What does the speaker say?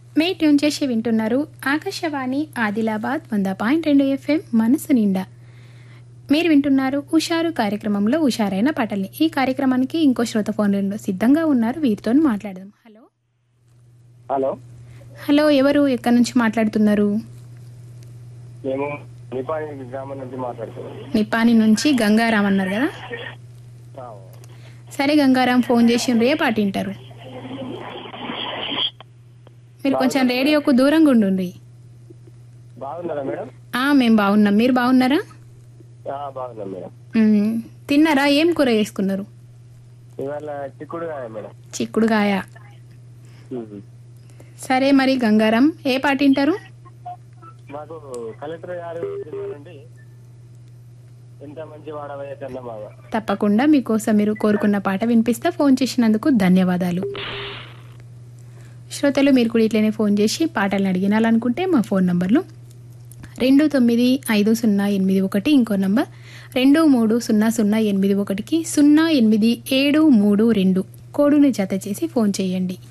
మే tune చేసి వింటున్నారు ఆకాశవాణి ఆదిలాబాద్ వంద పాయింట్ రెండు ఎఫ్ఎం మనసు నిండా మీరు వింటున్నారు ఉషారు కార్యక్రమంలో ఉషారైన పాటల్ని ఈ కార్యక్రమానికి ఇంకో శ్రోత ఫోన్లలో సిద్ధంగా ఉన్నారు వీరితో మాట్లాడదాం హలో హలో హలో ఎవరు ఎక్కడి నుంచి మాట్లాడుతున్నారు మేము నిపాని గ్రామం నుంచి మాట్లాడుతున్నాం నిపాని నుంచి గంగారాం అన్నారు కదా సరే గంగారాం ఫోన్ చేసి ఏ పాట వింటారు మీరు కొంచెం రేడియోకు దూరంగా ఉండండి బాగున్నారా మేడం ఆ మేము బాగున్నాం మీరు బాగున్నారా ఆ, బాగున్నాం మేడం మ్మ్. తిన్నారా ఏం కూర చేసుకున్నారు ఇవాళ చిక్కుడు కాయ మేడం చిక్కుడుగాయ సరే మరి గంగారాం ఏ పాట వింటారు మాకు కలెక్టర్ గారు సినిమా నుండి ఎంత మంచి వాడవయ్య చందమామ తప్పకుండా మీకోసం మీరు కోరుకున్న పాట వినిపిస్తా ఫోన్ చేసినందుకు ధన్యవాదాలు శ్రోతలు మీరు కూడా ఇట్లనే ఫోన్ చేసి పాటలను అడిగినాలనుకుంటే మా ఫోన్ నంబర్లు రెండు తొమ్మిది ఐదు సున్నా ఎనిమిది ఒకటి ఇంకో నంబర్ రెండు మూడు సున్నా సున్నా ఎనిమిది ఒకటికి సున్నా ఎనిమిది ఏడు మూడు రెండు కోడుని జత చేసి ఫోన్ చేయండి